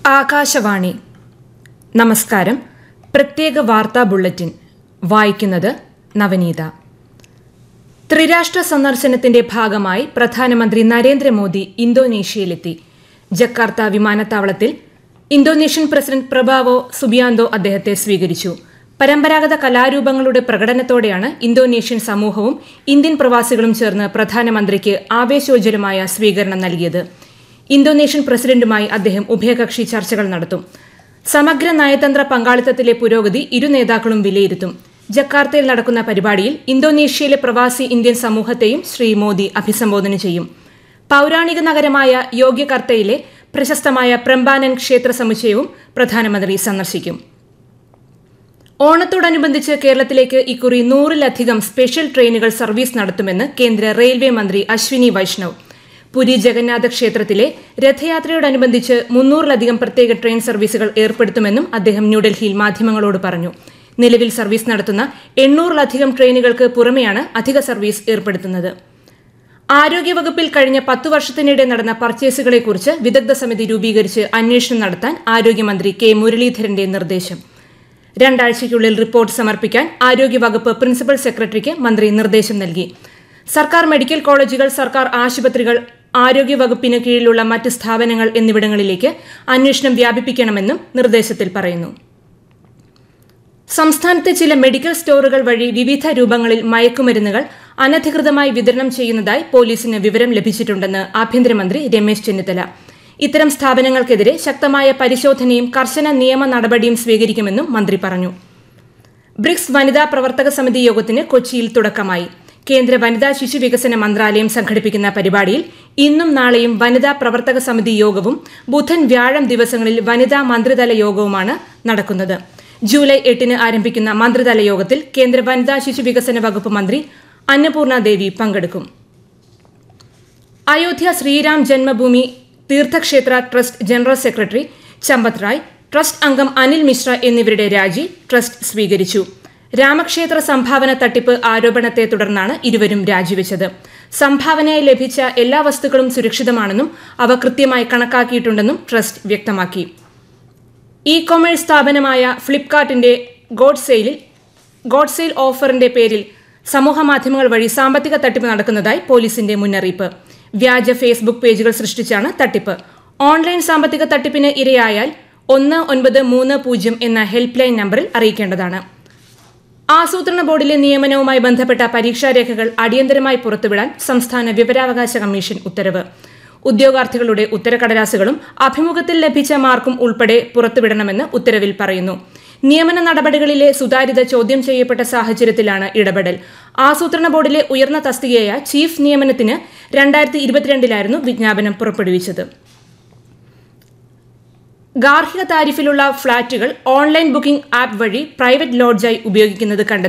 ആകാശവാണി നമസ്കാരം പ്രത്യേക വാർത്താ ബുള്ളറ്റിൻ വായിക്കുന്നത് നവനീത ത്രിരാഷ്ട്ര സന്ദർശനത്തിന്റെ ഭാഗമായി പ്രധാനമന്ത്രി നരേന്ദ്രമോദി ഇന്തോനേഷ്യയിലെത്തി ജക്കാർത്ത വിമാനത്താവളത്തിൽ ഇന്തോനേഷ്യൻ പ്രസിഡന്റ് പ്രഭാവോ സുബിയാന്തോ അദ്ദേഹത്തെ സ്വീകരിച്ചു പരമ്പരാഗത കലാരൂപങ്ങളുടെ പ്രകടനത്തോടെയാണ് ഇന്തോനേഷ്യൻ സമൂഹവും ഇന്ത്യൻ പ്രവാസികളും ചേർന്ന് പ്രധാനമന്ത്രിക്ക് ആവേശോജ്വലമായ സ്വീകരണം നൽകിയത് ഇന്തോനേഷ്യൻ പ്രസിഡന്റുമായി അദ്ദേഹം ഉഭയകക്ഷി ചർച്ചകൾ നടത്തും സമഗ്ര നയതന്ത്ര പങ്കാളിത്തത്തിലെ പുരോഗതി ഇരു നേതാക്കളും വിലയിരുത്തും ജക്കാർത്തയിൽ നടക്കുന്ന പരിപാടിയിൽ ഇന്തോനേഷ്യയിലെ പ്രവാസി ഇന്ത്യൻ സമൂഹത്തെയും ശ്രീ മോദി അഭിസംബോധന ചെയ്യും പൌരാണിക നഗരമായ യോഗ്യകർത്തയിലെ പ്രശസ്തമായ പ്രംബാനൻ ക്ഷേത്ര സമുച്ചയവും പ്രധാനമന്ത്രി സന്ദർശിക്കും ഓണത്തോടനുബന്ധിച്ച് കേരളത്തിലേക്ക് ഇക്കുറി നൂറിലധികം സ്പെഷ്യൽ ട്രെയിനുകൾ സർവീസ് നടത്തുമെന്ന് കേന്ദ്ര റെയിൽവേ മന്ത്രി അശ്വിനി വൈഷ്ണവ് പുരി ജഗന്നാഥ ക്ഷേത്രത്തിലെ രഥയാത്രയോടനുബന്ധിച്ച് മുന്നൂറിലധികം പ്രത്യേക ട്രെയിൻ സർവീസുകൾ ഏർപ്പെടുത്തുമെന്നും അദ്ദേഹം ന്യൂഡൽഹിയിൽ മാധ്യമങ്ങളോട് പറഞ്ഞു നിലവിൽ സർവീസ് നടത്തുന്ന എണ്ണൂറിലധികം ട്രെയിനുകൾക്ക് പുറമെയാണ് അധിക സർവീസ് ഏർപ്പെടുത്തുന്നത് ആരോഗ്യവകുപ്പിൽ കഴിഞ്ഞ പത്തു വർഷത്തിനിടെ നടന്ന പർച്ചേസുകളെക്കുറിച്ച് വിദഗ്ധ സമിതി രൂപീകരിച്ച് അന്വേഷണം നടത്താൻ ആരോഗ്യമന്ത്രി കെ മുരളീധരന്റെ നിർദ്ദേശം രണ്ടാഴ്ചയ്ക്കുള്ളിൽ റിപ്പോർട്ട് സമർപ്പിക്കാൻ ആരോഗ്യവകുപ്പ് പ്രിൻസിപ്പൽ സെക്രട്ടറിക്ക് മന്ത്രി നിർദ്ദേശം നൽകി സർക്കാർ മെഡിക്കൽ കോളേജുകൾ സർക്കാർ ആശുപത്രികൾ ആരോഗ്യവകുപ്പിന് കീഴിലുള്ള മറ്റ് സ്ഥാപനങ്ങൾ എന്നിവിടങ്ങളിലേക്ക് അന്വേഷണം വ്യാപിപ്പിക്കണമെന്നും നിർദ്ദേശത്തിൽ പറയുന്നു സംസ്ഥാനത്തെ ചില മെഡിക്കൽ സ്റ്റോറുകൾ വഴി വിവിധ രൂപങ്ങളിൽ മയക്കുമരുന്നുകൾ അനധികൃതമായി വിതരണം ചെയ്യുന്നതായി പോലീസിന് വിവരം ലഭിച്ചിട്ടുണ്ടെന്ന് ആഭ്യന്തരമന്ത്രി രമേശ് ചെന്നിത്തല ഇത്തരം സ്ഥാപനങ്ങൾക്കെതിരെ ശക്തമായ പരിശോധനയും കർശന നിയമ നടപടിയും സ്വീകരിക്കുമെന്നും മന്ത്രി പറഞ്ഞു ബ്രിക്സ് വനിതാ പ്രവർത്തക സമിതി യോഗത്തിന് കൊച്ചിയിൽ തുടക്കമായി കേന്ദ്ര വനിതാ ശിശു വികസന മന്ത്രാലയം സംഘടിപ്പിക്കുന്ന പരിപാടിയിൽ ഇന്നും നാളെയും വനിതാ പ്രവർത്തക സമിതി യോഗവും ബുധൻ വ്യാഴം ദിവസങ്ങളിൽ വനിതാ മന്ത്രിതല യോഗവുമാണ് നടക്കുന്നത് ജൂലൈ എട്ടിന് ആരംഭിക്കുന്ന മന്ത്രിതല യോഗത്തിൽ കേന്ദ്ര വനിതാ ശിശു വികസന വകുപ്പ് മന്ത്രി അന്നപൂർണ ദേവി പങ്കെടുക്കും Ayodhya Shri Ram Janmabhoomi Teerth Kshetra trust general secretary Champat Rai trust അംഗം അനിൽ മിശ്ര എന്നിവരുടെ രാജി ട്രസ്റ്റ് സ്വീകരിച്ചു രാമക്ഷേത്ര സംഭാവന തട്ടിപ്പ് ആരോപണത്തെ തുടർന്നാണ് ഇരുവരും രാജിവെച്ചത് സംഭാവനയായി ലഭിച്ച എല്ലാ വസ്തുക്കളും സുരക്ഷിതമാണെന്നും അവ കൃത്യമായി കണക്കാക്കിയിട്ടുണ്ടെന്നും ട്രസ്റ്റ് വ്യക്തമാക്കി ഇ കൊമേഴ്സ് സ്ഥാപനമായ ഫ്ലിപ്കാർട്ടിന്റെ ഗോഡ് സെയിലിൽ ഗോഡ് സെയിൽ ഓഫറിന്റെ പേരിൽ സമൂഹ മാധ്യമങ്ങൾ വഴി സാമ്പത്തിക തട്ടിപ്പ് നടക്കുന്നതായി പോലീസിന്റെ മുന്നറിയിപ്പ് വ്യാജ ഫേസ്ബുക്ക് പേജുകൾ സൃഷ്ടിച്ചാണ് തട്ടിപ്പ് ഓൺലൈൻ സാമ്പത്തിക തട്ടിപ്പിന് ഇരയായാൽ ഒന്ന് ഒൻപത് മൂന്ന് പൂജ്യം എന്ന ഹെൽപ്പ് ലൈൻ നമ്പറിൽ അറിയിക്കേണ്ടതാണ് ആസൂത്രണ ബോർഡിലെ നിയമനവുമായി ബന്ധപ്പെട്ട പരീക്ഷാരേഖകൾ അടിയന്തരമായി പുറത്തുവിടാൻ സംസ്ഥാന വിവരാവകാശ കമ്മീഷൻ ഉത്തരവ് ഉദ്യോഗാർത്ഥികളുടെ ഉത്തരക്കടലാസുകളും അഭിമുഖത്തിൽ ലഭിച്ച മാർക്കും ഉൾപ്പെടെ പുറത്തുവിടണമെന്ന് ഉത്തരവിൽ പറയുന്നു നിയമന നടപടികളിലെ സുതാര്യത ചോദ്യം ചെയ്യപ്പെട്ട സാഹചര്യത്തിലാണ് ഇടപെടൽ ആസൂത്രണ ബോർഡിലെ ഉയർന്ന തസ്തികയായ ചീഫ് നിയമനത്തിന് രണ്ടായിരത്തി ഇരുപത്തിരണ്ടിലായിരുന്നു വിജ്ഞാപനം പുറപ്പെടുവിച്ചത് ഗാർഹിക താരിഫിലുള്ള ഫ്ളാറ്റുകൾ ഓൺലൈൻ ബുക്കിംഗ് ആപ്പ് വഴി പ്രൈവറ്റ് ലോഡ്ജായി ഉപയോഗിക്കുന്നത് കണ്ടെത്തി